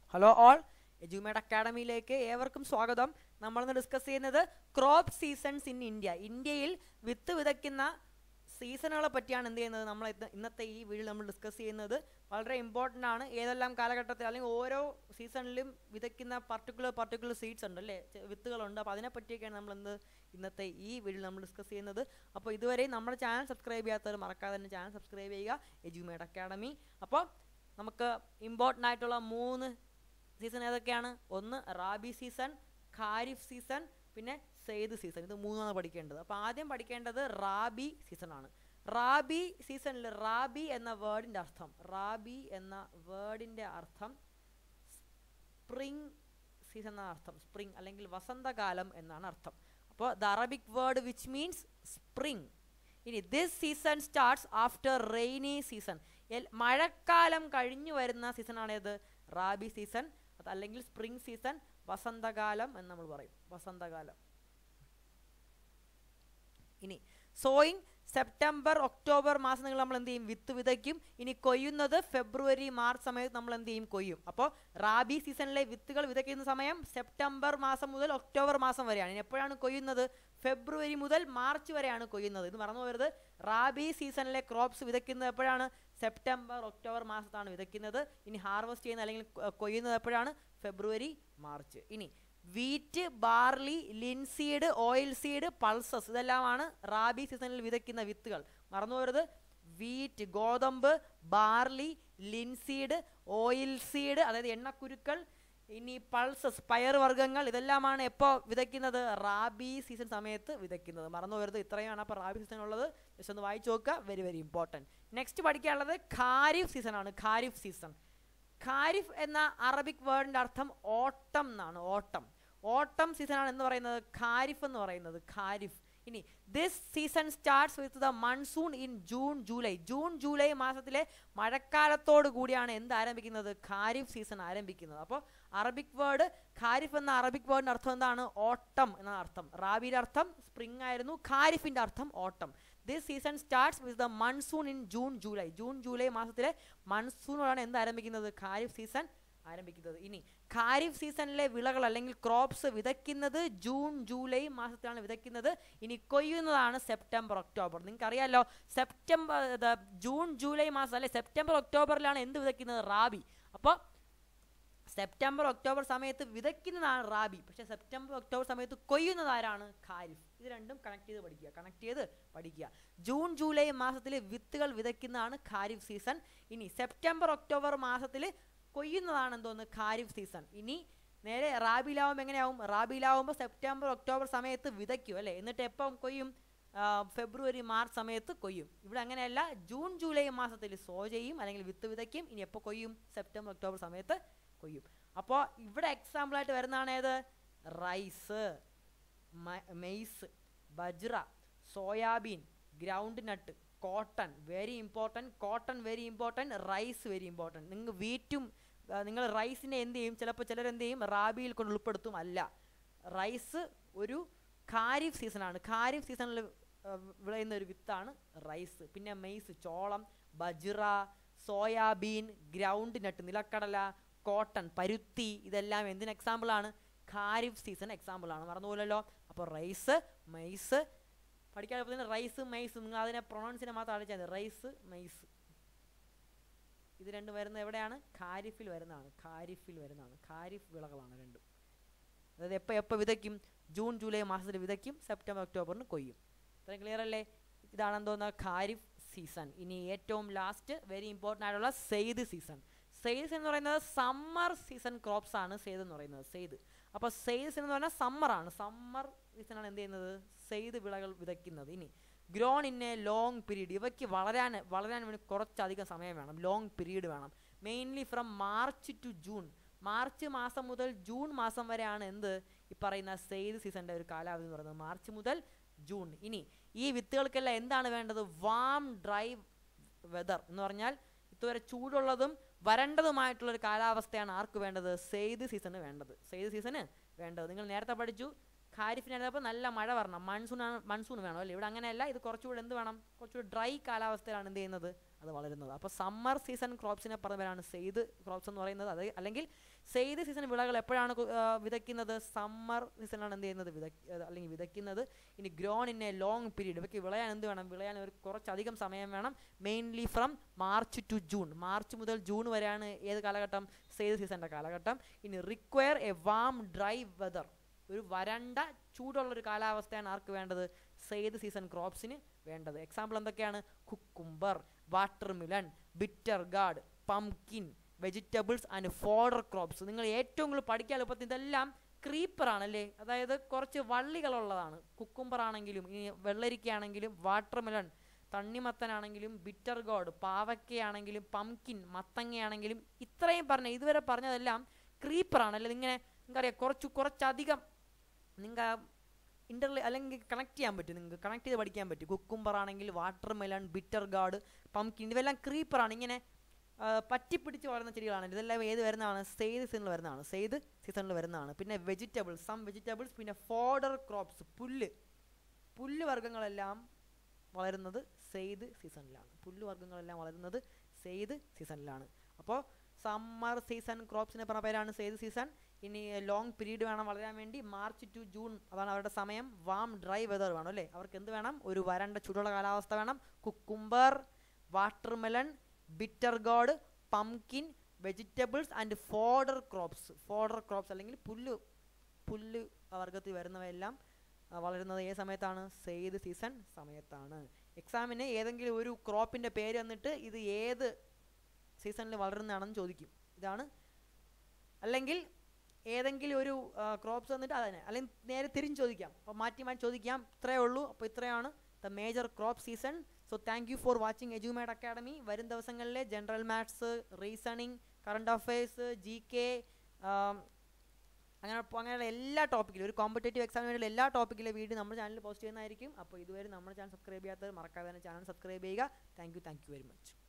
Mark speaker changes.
Speaker 1: hello all എജുമേഡ് അക്കാഡമിയിലേക്ക് ഏവർക്കും സ്വാഗതം നമ്മളിന്ന് ഡിസ്കസ് ചെയ്യുന്നത് ക്രോപ്പ് സീസൺസ് ഇൻ ഇന്ത്യ ഇന്ത്യയിൽ വിത്ത് വിതയ്ക്കുന്ന സീസണുകളെ പറ്റിയാണ് എന്ത് ചെയ്യുന്നത് നമ്മൾ ഇന്ന് ഇന്നത്തെ ഈ വീഡിയോ നമ്മൾ ഡിസ്കസ് ചെയ്യുന്നത് വളരെ ഇമ്പോർട്ടൻ്റ് ആണ് ഏതെല്ലാം കാലഘട്ടത്തിൽ അല്ലെങ്കിൽ ഓരോ സീസണിലും വിതയ്ക്കുന്ന പർട്ടിക്കുലർ പർട്ടിക്കുലർ സീഡ്സ് ഉണ്ട് അല്ലേ ചെ- വിത്തുകളുണ്ട് അപ്പോൾ അതിനെ പറ്റിയൊക്കെയാണ് നമ്മൾ എന്ത് ഇന്നത്തെ ഈ വീഡിയോ നമ്മൾ ഡിസ്കസ് ചെയ്യുന്നത് അപ്പോൾ ഇതുവരെ നമ്മുടെ ചാനൽ സബ്സ്ക്രൈബ് ചെയ്യാത്തവർ മറക്കാതെ തന്നെ ചാനൽ സബ്സ്ക്രൈബ് ചെയ്യുക എജുമേഡ് അക്കാഡമി അപ്പോൾ നമുക്ക് ഇമ്പോർട്ടൻ്റ് ആയിട്ടുള്ള മൂന്ന് സീസൺ ഏതൊക്കെയാണ് ഒന്ന് റാബി സീസൺ ഖാരിഫ് സീസൺ പിന്നെ സെയ്ദ് സീസൺ ഇത് മൂന്നാണ് പഠിക്കേണ്ടത് അപ്പോൾ ആദ്യം പഠിക്കേണ്ടത് റാബി സീസൺ ആണ് റാബി സീസണിൽ റാബി എന്ന വേർഡിൻ്റെ അർത്ഥം റാബി എന്ന വേർഡിൻ്റെ അർത്ഥം സ്പ്രിംഗ് സീസൺ എന്നാണ് അർത്ഥം സ്പ്രിംഗ് അല്ലെങ്കിൽ വസന്തകാലം എന്നാണ് അർത്ഥം അപ്പോൾ the Arabic word which means spring ഇനി this season starts after rainy season മഴക്കാലം കഴിഞ്ഞു വരുന്ന സീസണാണ് ഏത് റാബി സീസൺ അത് അല്ലെങ്കിൽ സ്പ്രിംഗ് സീസൺ വസന്തകാലം എന്ന് നമ്മൾ പറയും വസന്തകാലം ഇനി സോയിങ് സെപ്റ്റംബർ ഒക്ടോബർ മാസങ്ങളിൽ നമ്മൾ എന്ത് ചെയ്യും വിത്ത് വിതയ്ക്കും ഇനി കൊയ്യുന്നത് ഫെബ്രുവരി മാർച്ച് സമയത്ത് നമ്മൾ എന്ത് ചെയ്യും കൊയ്യും അപ്പോൾ റാബി സീസണിലെ വിത്തുകൾ വിതയ്ക്കുന്ന സമയം സെപ്റ്റംബർ മാസം മുതൽ ഒക്ടോബർ മാസം വരെയാണ് ഇനി എപ്പോഴാണ് കൊയ്യുന്നത് ഫെബ്രുവരി മുതൽ മാർച്ച് വരെയാണ് കൊയ്യുന്നത് ഇത് മറന്നു പോകരുത് റാബി സീസണിലെ ക്രോപ്സ് വിതയ്ക്കുന്നത് എപ്പോഴാണ് സെപ്റ്റംബർ ഒക്ടോബർ മാസത്താണ് വിതയ്ക്കുന്നത് ഇനി ഹാർവെസ്റ്റ് ചെയ്യുന്നത് അല്ലെങ്കിൽ കൊ- കൊയ്യുന്നത് എപ്പോഴാണ് ഫെബ്രുവരി മാർച്ച് ഇനി wheat barley linseed oil seed pulses ഇതെല്ലാമാണ് റാബി സീസണിൽ വിതയ്ക്കുന്ന വിത്തുകൾ മറന്നു പോകരുത് വീറ്റ് ഗോതമ്പ് ബാർലി ലിൻസീഡ് ഓയിൽ സീഡ് അതായത് എണ്ണക്കുരുക്കൾ ഇനി പൾസസ് പയറുവർഗ്ഗങ്ങൾ ഇതെല്ലാമാണ് എപ്പോൾ വിതയ്ക്കുന്നത് റാബി സീസൺ സമയത്ത് വിതയ്ക്കുന്നത് മറന്നു പോകരുത് ഇത്രയാണ് അപ്പോൾ റാബി സീസൺ ഉള്ളത് ജസ്റ്റ് ഒന്ന് വായിച്ചു നോക്കുക വെരി വെരി ഇമ്പോർട്ടൻറ്റ് നെക്സ്റ്റ് പഠിക്കാനുള്ളത് ഖാരിഫ് സീസൺ ആണ് ഖാരിഫ് സീസൺ ഖാരിഫ് എന്ന അറബിക് വേർഡിൻ്റെ അർത്ഥം ഓട്ടം എന്നാണ് ഓട്ടം ഓട്ടം സീസണാണ് എന്ന് പറയുന്നത് ഖാരിഫ് എന്ന് പറയുന്നത് ഖാരിഫ് ഇനി this season starts with the monsoon in June July June July മാസത്തിലെ മഴക്കാലത്തോട് കൂടിയാണ് എന്ത് ആരംഭിക്കുന്നത് ഖാരിഫ് സീസൺ ആരംഭിക്കുന്നത് അപ്പോൾ അറബിക് വേർഡ് ഖാരിഫ് എന്ന അറബിക് വേർഡിൻ്റെ അർത്ഥം എന്താണ് ഓട്ടം എന്നാണ് അർത്ഥം റാബിയുടെ അർത്ഥം സ്പ്രിംഗ് ആയിരുന്നു ഖാരിഫിൻ്റെ അർത്ഥം ഓട്ടം this season starts with the monsoon in June July June July മാസത്തിലെ മൺസൂണോടാണ് എന്ത് ആരംഭിക്കുന്നത് ഖാരിഫ് സീസൺ ആരംഭിക്കുന്നത് ഇനി ഖാരിഫ് സീസണിലെ വിളകൾ അല്ലെങ്കിൽ ക്രോപ്സ് വിതയ്ക്കുന്നത് ജൂൺ ജൂലൈ മാസത്തിലാണ് വിതയ്ക്കുന്നത് ഇനി കൊയ്യുന്നതാണ് സെപ്റ്റംബർ ഒക്ടോബർ നിങ്ങൾക്ക് അറിയാലോ സെപ്റ്റംബർ ഇത് ജൂൺ ജൂലൈ മാസം അല്ലെ സെപ്റ്റംബർ ഒക്ടോബറിലാണ് എന്ത് വിതയ്ക്കുന്നത് റാബി അപ്പോൾ സെപ്റ്റംബർ ഒക്ടോബർ സമയത്ത് വിതയ്ക്കുന്നതാണ് റാബി പക്ഷേ സെപ്റ്റംബർ ഒക്ടോബർ സമയത്ത് കൊയ്യുന്നത് ആരാണ് ഖാരിഫ് ഇത് രണ്ടും കണക്ട് ചെയ്ത് പഠിക്കുക കണക്ട് ചെയ്ത് പഠിക്കുക ജൂൺ ജൂലൈ മാസത്തിൽ വിത്തുകൾ വിതയ്ക്കുന്നതാണ് ഖാരിഫ് സീസൺ ഇനി സെപ്റ്റംബർ ഒക്ടോബർ മാസത്തിൽ കൊയ്യുന്നതാണ് എന്തോന്ന് ഖാരിഫ് സീസൺ ഇനി നേരെ റാബിലാവുമ്പോൾ എങ്ങനെയാവും റാബിലാവുമ്പോൾ സെപ്റ്റംബർ ഒക്ടോബർ സമയത്ത് വിതയ്ക്കും അല്ലേ എന്നിട്ട് എപ്പം കൊയ്യും ആ, ഫെബ്രുവരി മാർച്ച് സമയത്ത് കൊയ്യും ഇവിടെ അങ്ങനെയല്ല ജൂൺ ജൂലൈ മാസത്തിൽ സോ ചെയ്യും അല്ലെങ്കിൽ വിത്ത് വിതയ്ക്കും ഇനി എപ്പോൾ കൊയ്യും സെപ്റ്റംബർ ഒക്ടോബർ സമയത്ത് കൊയ്യും അപ്പോൾ ഇവിടെ എക്സാമ്പിളായിട്ട് വരുന്നതാണ് ഏത് rice maize bajra soybean groundnut cotton very important cotton very important rice very important നിങ്ങൾ വീറ്റും നിങ്ങൾ റൈസിനെ എന്ത് ചെയ്യും ചിലപ്പോൾ ചിലർ എന്ത് ചെയ്യും റാബിയിൽ കൊണ്ട് ഉൾപ്പെടുത്തും അല്ല റൈസ് ഒരു ഖാരിഫ് സീസണാണ് ഖാരിഫ് സീസണിൽ വിളയുന്ന ഒരു വിത്താണ് റൈസ് പിന്നെ മെയ്സ് ചോളം ബജ്ര സോയാബീൻ ഗ്രൗണ്ട് നട്ട് നിലക്കടല കോട്ടൺ പരുത്തി ഇതെല്ലാം എന്തിന് എക്സാമ്പിളാണ് ഖാരിഫ് സീസൺ എക്സാമ്പിളാണ് മറന്നുപോലല്ലോ അപ്പോൾ റൈസ് മെയ്സ് പഠിക്കാൻ തന്നെ റൈസ് മെയ്സ് നിങ്ങൾ അതിനെ പ്രൊണൗൺസിനെ മാത്രം അടിച്ചാൽ മതി റൈസ് മെയ്സ് ഇത് രണ്ടും വരുന്നത് എവിടെയാണ് ഖാരിഫിൽ വരുന്നതാണ് ഖാരിഫിൽ വരുന്നതാണ് ഖാരിഫ് വിളകളാണ് രണ്ടും അതായത് എപ്പോൾ എപ്പോൾ വിതയ്ക്കും ജൂൺ ജൂലൈ മാസത്തിൽ വിതയ്ക്കും സെപ്റ്റംബർ ഒക്ടോബറിന് കൊയ്യും ഇത്രയും ക്ലിയർ അല്ലേ ഇതാണ് എന്തോന്ന് ഖാരിഫ് സീസൺ ഇനി ഏറ്റവും ലാസ്റ്റ് വെരി ഇമ്പോർട്ടൻ്റ് ആയിട്ടുള്ള സെയ്ദ് സീസൺ സെയ്ദ് എന്ന് പറയുന്നത് സമ്മർ സീസൺ ക്രോപ്സ് ആണ് സെയ്ദ് എന്ന് പറയുന്നത് സെയ്ദ് അപ്പോൾ സെയ്ദ് സീസൺ എന്ന് പറഞ്ഞാൽ സമ്മറാണ് സമ്മർ സീസണാണ് എന്ത് ചെയ്യുന്നത് സെയ്ദ് വിളകൾ വിതയ്ക്കുന്നത് ഇനി grown in a long period ഇവയ്ക്ക് വളരാൻ വളരാൻ വേണ്ടി കുറച്ചധികം സമയം വേണം ലോങ് പീരീഡ് വേണം mainly from March to June March മാസം മുതൽ ജൂൺ മാസം വരെയാണ് എന്ത് ഈ പറയുന്ന സെയ്ദ് സീസണിൻ്റെ ഒരു കാലാവധി എന്ന് പറയുന്നത് മാർച്ച് മുതൽ ജൂൺ ഇനി ഈ വിത്തുകൾക്കെല്ലാം എന്താണ് വേണ്ടത് വാം ഡ്രൈ വെതർ എന്ന് പറഞ്ഞാൽ ഇതുവരെ ചൂടുള്ളതും വരണ്ടതുമായിട്ടുള്ള ഒരു കാലാവസ്ഥയാണ് ആർക്ക് വേണ്ടത് സെയ്ദ് സീസണ് വേണ്ടത് സെയ്ദ് സീസണ് വേണ്ടത് നിങ്ങൾ നേരത്തെ പഠിച്ചു ഖാരിഫിനായിരുന്നപ്പോൾ നല്ല മഴ വരണം മൺസൂൺ ആണ് മൺസൂൺ വേണം അല്ലേ ഇവിടെ അങ്ങനെയല്ല ഇത് കുറച്ചുകൂടെ എന്ത് വേണം കുറച്ചുകൂടി ഡ്രൈ കാലാവസ്ഥയിലാണ് എന്ത് ചെയ്യുന്നത് അത് വളരുന്നത് അപ്പോൾ സമ്മർ സീസൺ ക്രോപ്സിനെ പറഞ്ഞവരാണ് സെയ്ത് ക്രോപ്സ് എന്ന് പറയുന്നത് അത് അല്ലെങ്കിൽ സെയ്ത് സീസൺ വിളകൾ എപ്പോഴാണ് കു- ആ, വിതയ്ക്കുന്നത് സമ്മർ സീസണിലാണ് എന്ത് ചെയ്യുന്നത് വിത അല്ലെങ്കിൽ വിതയ്ക്കുന്നത് ഇനി grown in a long period ഇവയ്ക്ക് വിളയാൻ എന്ത് വേണം വിളയാൻ ഒരു കുറച്ചധികം സമയം വേണം mainly from March to June March മുതൽ ജൂൺ വരെയാണ് ഏത് കാലഘട്ടം സെയ്ത് സീസണിൻ്റെ കാലഘട്ടം ഇനി require a warm dry weather ഒരു വരണ്ട ചൂടുള്ളൊരു കാലാവസ്ഥയാണ് ആർക്ക് വേണ്ടത് സെയ്ത് സീസൺ ക്രോപ്സിന് വേണ്ടത് എക്സാമ്പിൾ എന്തൊക്കെയാണ് cucumber watermelon bitter gourd pumpkin vegetables and fodder crops നിങ്ങൾ ഏറ്റവും കൂടുതൽ പഠിക്കാൻ എളുപ്പത്തിൽ ഇതെല്ലാം ക്രീപ്പർ ആണല്ലേ അതായത് കുറച്ച് വള്ളികളുള്ളതാണ് കുക്കുംബർ ആണെങ്കിലും ഇനി വെള്ളരിക്കയാണെങ്കിലും വാട്ടർ മിലൺ തണ്ണിമത്തനാണെങ്കിലും ബിറ്റർ ഗോഡ് പാവയ്ക്കയാണെങ്കിലും പംകിൻ മത്തങ്ങയാണെങ്കിലും ഇത്രയും പറഞ്ഞ ഇതുവരെ പറഞ്ഞതെല്ലാം ക്രീപ്പർ ആണല്ലേ ഇങ്ങനെ നിങ്ങൾക്കറിയാം കുറച്ച് കുറച്ചധികം നിങ്ങൾ ഇൻ്റർലി അല്ലെങ്കിൽ കണക്ട് ചെയ്യാൻ പറ്റും നിങ്ങൾക്ക് കണക്ട് ചെയ്ത് പഠിക്കാൻ പറ്റും കുക്കുംബർ ആണെങ്കിൽ watermelon bitter gourd pumpkin ഇവയെല്ലാം ക്രീപ്പറാണ് ഇങ്ങനെ ആ, പറ്റിപ്പിടിച്ച് വളരുന്ന ചെടികളാണ് ഇതെല്ലാം ഏത് വരുന്നതാണ് സെയ്ത് സീസണിൽ വരുന്നതാണ് സെയ്ത് സീസണിൽ വരുന്നതാണ് പിന്നെ വെജിറ്റബിൾസ് സം വെജിറ്റബിൾസ് പിന്നെ ഫോഡർ ക്രോപ്സ് പുല്ല് പുല്ല് വർഗ്ഗങ്ങളെല്ലാം വളരുന്നത് സെയ്ത് സീസണിലാണ് പുല്ല് വർഗ്ഗങ്ങളെല്ലാം വളരുന്നത് സെയ്ത് സീസണിലാണ് അപ്പോൾ സമ്മർ സീസൺ ക്രോപ്സിനെ പറഞ്ഞ പേരാണ് സെയ്ത് സീസൺ ഇനി ലോങ് പീരീഡ് വേണം വളരാൻ വേണ്ടി മാർച്ച് ടു ജൂൺ അതാണ് അവരുടെ സമയം വാം ഡ്രൈ വെതർ വേണം അല്ലേ അവർക്ക് എന്ത് വേണം ഒരു വരണ്ട ചൂടുള്ള കാലാവസ്ഥ വേണം cucumber watermelon bitter gourd pumpkin vegetables and fodder crops fodder crops അല്ലെങ്കിൽ പുല്ല് പുല്ല് വർഗത്തിൽ വരുന്നവയെല്ലാം ആ, വളരുന്നത് ഏത് സമയത്താണ് സെയ്ത് സീസൺ സമയത്താണ് എക്സാമിന് ഏതെങ്കിലും ഒരു ക്രോപ്പിൻ്റെ പേര് വന്നിട്ട് ഇത് ഏത് സീസണിൽ വളരുന്നതാണെന്ന് ചോദിക്കും ഇതാണ് അല്ലെങ്കിൽ ഏതെങ്കിലും ഒരു ക്രോപ്സ് വന്നിട്ട് അതന്നെ അല്ലെങ്കിൽ നേരെ തിരിഞ്ഞ് ചോദിക്കാം അപ്പോൾ മാറ്റി മാറ്റി ചോദിക്കാം ഇത്രയേ ഉള്ളൂ അപ്പോൾ ഇത്രയാണ് the major crop season so thank you for watching Edumed academy വരും ദിവസങ്ങളിലെ general maths reasoning current affairs G K അങ്ങനെ അപ്പോൾ അങ്ങനെയുള്ള എല്ലാ ടോപ്പിക്കിലും ഒരു കോമ്പറ്റേറ്റീവ് എക്സാമിന് വേണ്ടിയുള്ള എല്ലാ ടോപ്പിക്കിലെ വീഡിയോ നമ്മുടെ ചാനലിൽ പോസ്റ്റ് ചെയ്യുന്നതായിരിക്കും അപ്പോൾ ഇതുവരെ നമ്മുടെ ചാനൽ സബ്സ്ക്രൈബ് ചെയ്യാത്തവർ മറക്കാതെ തന്നെ ചാനൽ സബ്സ്ക്രൈബ് ചെയ്യുക thank you thank you very much